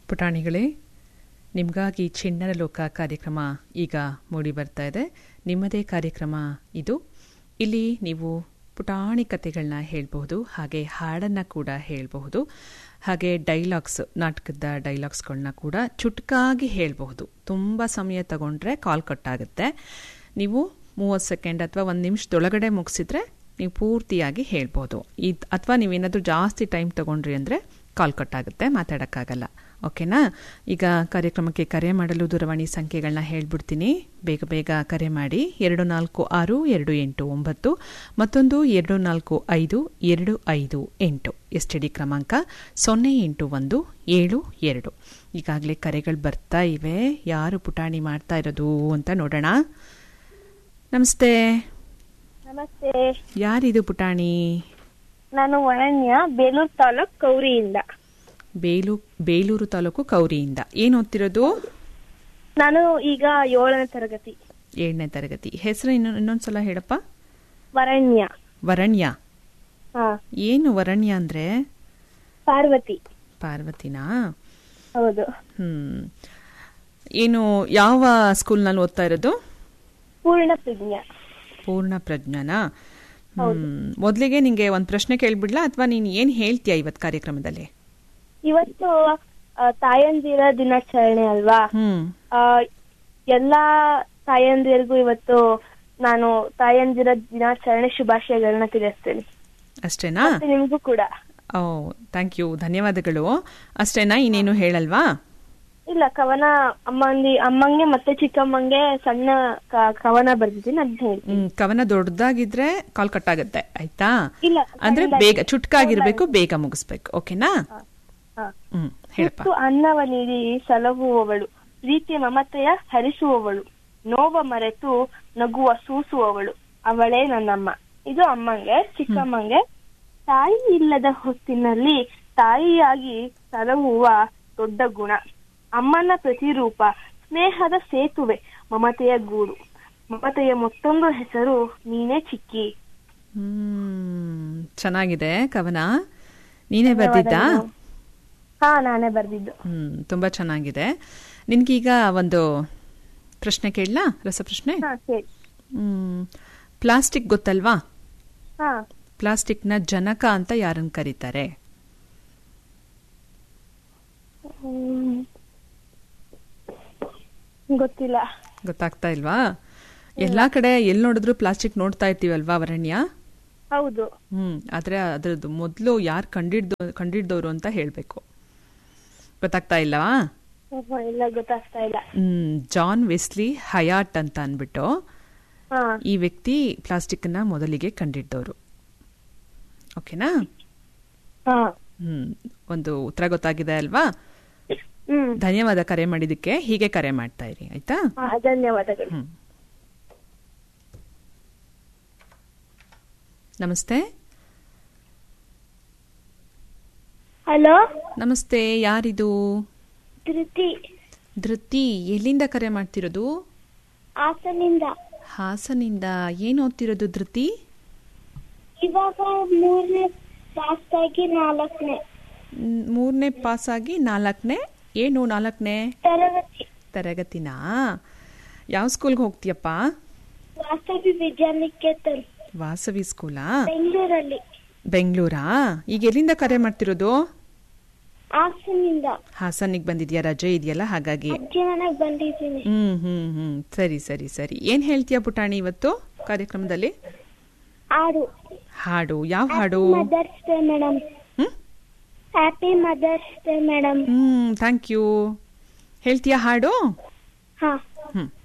ಪುಟಾಣಿಗಳೇ ನಿಮಗಾಗಿ ಚಿಣ್ಣರ ಲೋಕ ಕಾರ್ಯಕ್ರಮ ಈಗ ಮೂಡಿ ಬರ್ತಾ ಇದೆ ನಿಮ್ಮದೇ ಕಾರ್ಯಕ್ರಮ ಇದು ಇಲ್ಲಿ ನೀವು ಪುಟಾಣಿ ಕಥೆಗಳನ್ನ ಹೇಳಬಹುದು ಹಾಗೆ ಹಾಡನ್ನು ಕೂಡ ಹೇಳಬಹುದು ಹಾಗೆ ಡೈಲಾಗ್ಸ್ ನಾಟಕದ ಡೈಲಾಗ್ಸ್ಗಳನ್ನ ಕೂಡ ಚುಟ್ಕಾಗಿ ಹೇಳಬಹುದು ತುಂಬ ಸಮಯ ತಗೊಂಡ್ರೆ ಕಾಲ್ ಕಟ್ಟಾಗುತ್ತೆ ನೀವು ಮೂವತ್ತು ಸೆಕೆಂಡ್ ಅಥವಾ ಒಂದು ನಿಮಿಷದೊಳಗಡೆ ಮುಗಿಸಿದ್ರೆ ನೀವು ಪೂರ್ತಿಯಾಗಿ ಹೇಳ್ಬೋದು ಇದು ಅಥವಾ ನೀವೇನಾದರೂ ಜಾಸ್ತಿ ಟೈಮ್ ತಗೊಂಡ್ರಿ ಅಂದರೆ ಕಾಲ್ ಕಟ್ಟಾಗುತ್ತೆ ಮಾತಾಡೋಕ್ಕಾಗಲ್ಲ ಓಕೆನಾ ಈಗ ಕಾರ್ಯಕ್ರಮಕ್ಕೆ ಕರೆ ಮಾಡಲು ದೂರವಾಣಿ ಸಂಖ್ಯೆಗಳನ್ನ ಹೇಳ್ಬಿಡ್ತೀನಿ ಬೇಗ ಬೇಗ ಕರೆ ಮಾಡಿ ಎರಡು ನಾಲ್ಕು ಆರು ಎರಡು ಎಂಟು ಒಂಬತ್ತು ಮತ್ತೊಂದು ಎರಡು ನಾಲ್ಕು ಐದು ಎರಡು ಐದು ಎಂಟು ಎಸ್ ಟಿ ಡಿ ಕ್ರಮಾಂಕ ಸೊನ್ನೆ ಎಂಟು ಒಂದು ಏಳು ಎರಡು ಈಗಾಗಲೇ ಕರೆಗಳು ಬರ್ತಾ ಇವೆ ಯಾರು ಪುಟಾಣಿ ಮಾಡ್ತಾ ಇರೋದು ಅಂತ ನೋಡೋಣ ನಮಸ್ತೆ ನಮಸ್ತೆ ಯಾರಿದು ಪುಟಾಣಿ ನಾನು ವರಣ್ಯ ಬೇಲೂರು ತಾಲೂಕ್ ಕೌರಿಯಿಂದ ಬೇಲು ಬೇಲೂರು ತಾಲೂಕು ಕೌರಿಯಿಂದ ಏನು ಓದ್ತಿರೋದು ನಾನು ಈಗ ಏಳನೇ ತರಗತಿ ಏಳನೇ ತರಗತಿ ಹೆಸರು ಇನ್ನು ಇನ್ನೊಂದ್ಸಲ ಹೇಳಪ್ಪ ವರಣ್ಯ ವರಣ್ಯ ಹಾ ಏನು ವರಣ್ಯ ಅಂದ್ರೆ ಪಾರ್ವತಿ ಪಾರ್ವತಿನಾ ಹೌದು ಹ್ಮ್ ಏನು ಯಾವ ಸ್ಕೂಲ್ನಲ್ಲಿ ಓದ್ತಾ ಇರೋದು ಪೂರ್ಣ ಪ್ರಜ್ಞ ಪೂರ್ಣ ಪ್ರಜ್ಞಾನಾ ಹ್ಮ್ ಮೊದಲಿಗೆ ನಿಂಗೆ ಒಂದು ಪ್ರಶ್ನೆ ಕೇಳ್ಬಿಡ್ಲಾ ಅಥವಾ ನೀನು ಏನು ಹೇಳ್ತೀಯ ಇವತ್ತು ಕಾರ್ಯಕ್ರಮದಲ್ಲಿ ಇವತ್ತು ಆ, ತಾಯಂದಿರ ದಿನಾಚರಣೆ ಅಲ್ವಾ ಹ್ಮ್ ಆ, ಎಲ್ಲಾ ತಾಯಂದಿರಿಗೂ ಇವತ್ತು ನಾನು ತಾಯಂದಿರ ದಿನಾಚರಣೆ ಶುಭಾಶಯಗಳನ್ನ ತಿಳಿಸ್ತೇನೆ ಅಷ್ಟೇನಾ ಮತ್ತೆ ನಿಮ್ಗೂ ಕೂಡ ಓ ಥ್ಯಾಂಕ್ ಯು ಧನ್ಯವಾದಗಳು ಅಷ್ಟೇನಾ ಇನ್ನೇನು ಹೇಳಲ್ವಾ ಇಲ್ಲ ಕವನ ಅಮ್ಮಂದಿ ಅಮ್ಮಂಗೆ ಮತ್ತೆ ಚಿಕ್ಕಮ್ಮಂಗೆ ಸಣ್ಣ ಕ- ಕವನ ಬರ್ದಿದ್ದೀನಿ ಅದ್ನ ಹೇಳ್ತೀನಿ ಹ್ಮ್ ಕವನ ದೊಡ್ಡದಾಗಿದ್ರೆ ಕಾಲ್ ಕಟ್ ಆಗುತ್ತೆ ಆಯ್ತಾ ಇಲ್ಲ, ಅಂದ್ರೆ ಸಣ್ಣದಾಗಿ. ಬೇಗ ಚುಟ್ಕಾಗಿರ್ಬೇಕು ಬೇಗ ಮುಗಿಸ್ಬೇಕು ಓಕೆನಾ ಹಾ. ಹ್ಮ್ ಹೇಳಪ್ಪ ತುತ್ತು ಅನ್ನವ ನೀಡಿ ಸಲಹುವವಳು ಪ್ರೀತಿ ಮಮತೆಯ ಹರಿಸುವವಳು ನೋವ ಮರೆತು ನಗುವ ಸೂಸುವವಳು ಅವಳೇ ನನ್ನಮ್ಮ ಇದು ಅಮ್ಮಂಗೆ ಚಿಕ್ಕಮ್ಮಂಗೆ ತಾಯಿ ಇಲ್ಲದ ಹೊತ್ತಿನಲ್ಲಿ ತಾಯಿಯಾಗಿ ಸಲಹುವ ದೊಡ್ಡ ಗುಣ ಅಮ್ಮನ ಪ್ರತಿರೂಪ ಸ್ನೇಹದ ಸೇತುವೆ ಮಮತೆಯ ಗೂಡು ಮಮತೆಯ ಮತ್ತೊಂದು ಹೆಸರು ನೀನೇ ಚಿಕ್ಕಿ ಹ್ಮ್ ಚೆನ್ನಾಗಿದೆ ಕವನ ನೀನೇ ಬರ್ದಿದ್ದಾ ಹಾ ನಾನೇ ಬರ್ದಿದ್ದು ಹ್ಮ್ ತುಂಬಾ ಚೆನ್ನಾಗಿದೆ ನಿನ್ಗೀಗ ಒಂದು ಪ್ರಶ್ನೆ ಕೇಳಲಾ ರಸಪ್ರಶ್ನೆ ಹಾ ಸರಿ ಹ್ಮ್ ಪ್ಲಾಸ್ಟಿಕ್ ಗೊತ್ತಲ್ವಾ ಹಾ ಪ್ಲಾಸ್ಟಿಕ್ನ ಜನಕ ಅಂತ ಯಾರನ್ನ ಕರೀತಾರೆ ಹ್ಮ್. ಗೊತ್ತಿಲ್ಲ ಗೊತ್ತಾಗ್ತಾ ಇಲ್ವಾ ಎಲ್ಲಾ ಕಡೆ ಎಲ್ಲಿ ನೋಡಿದ್ರು ಪ್ಲಾಸ್ಟಿಕ್ ನೋಡ್ತಾ ಇರ್ತೀವಲ್ವಾ ವರಣ್ಯ ಹೌದು ಹ್ಮ್ ಆದ್ರೆ ಅದ್ರದ್ದು ಮೊದಲು ಯಾರು ಕಂಡಿಡ್ದು ಕಂಡಿಡ್ದವ್ರು ಅಂತ ಹೇಳ್ಬೇಕು ಗೊತ್ತಾಗ್ತಾ ಇಲ್ಲವಾ ಹ್ಮ್, ಇಲ್ಲ ಗೊತ್ತಾಗ್ತಾ ಇಲ್ಲ ಹ್ಮ್ ಜಾನ್ ವೆಸ್ಲಿ ಹಯಾಟ್ ಅಂತ ಅನ್ಬಿಟ್ಟು ಹಾ ಈ ವ್ಯಕ್ತಿ ಪ್ಲಾಸ್ಟಿಕ್ ನ ಮೊದಲಿಗೆ ಕಂಡಿಡ್ದವ್ರು ಓಕೆನಾ ಹಾ ಹ್ಮ್ ಒಂದು ಉತ್ತರ ಗೊತ್ತಾಗಿದೆ ಅಲ್ವಾ ಹ್ಮ್ ಧನ್ಯವಾದ ಕರೆ ಮಾಡಿದಕ್ಕೆ ಹೀಗೆ ಕರೆ ಮಾಡ್ತಾ ಇರಿ ಆಯ್ತಾ ಹಾ, ಧನ್ಯವಾದಗಳು ಹ್ಮ್ ನಮಸ್ತೆ ಹಲೋ ನಮಸ್ತೆ ಯಾರಿದು ಧೃತಿ ಧೃತಿ ಎಲ್ಲಿಂದ ಕರೆ ಮಾಡ್ತಿರೋದು ಹಾಸನಿಂದ ಹಾಸನಿಂದ ಏನು ಓದ್ತಿರೋದು ಧೃತಿ ಇವಾಗ ಮೂರನೇ ಪಾಸ್ ಆಗಿ ನಾಲ್ಕನೇ ಮ್, ಮೂರನೇ ಪಾಸ್ ಆಗಿ ನಾಲ್ಕನೇ ಏನು ನಾಲ್ಕನೇ ತರಗತಿ ತರಗತಿನಾ ಯಾವ ಸ್ಕೂಲ್ಗೆ ಹೋಗ್ತೀಯಪ್ಪ ವಾಸವಿ ವಿದ್ಯಾನಿಕೇತನ್ ವಾಸವಿ ಸ್ಕೂಲಾ ಬೆಂಗಳೂರಲ್ಲಿ ಬೆಂಗಳೂರಾ ಈಗ ಎಲ್ಲಿಂದ ಕರೆ ಮಾಡ್ತಿರೋದು ಹಾಸನಿಂದ ಹಾಸನಿಗೆ ಬಂದಿದ್ಯಾ ರಜೆ ಇದೆಯಲ್ಲ ಹಾಗಾಗಿ ಅಜ್ಜಿ ಮನೆಗೆ ಬಂದಿದ್ದೀನಿ ಹ್ಮ್ ಹ್ಮ್ ಹ್ಮ್ ಸರಿ ಸರಿ ಸರಿ ಏನ್ ಹೇಳ್ತೀಯ ಪುಟಾಣಿ ಇವತ್ತು ಕಾರ್ಯಕ್ರಮದಲ್ಲಿ ಆರು ಹಾಡು ಯಾವ ಹಾಡು mother's day madam hmm happy mother's day madam hmm thank you ಹೇಳ್ತೀಯಾ ಹಾಡು ಹಾ ಹ್ಮ್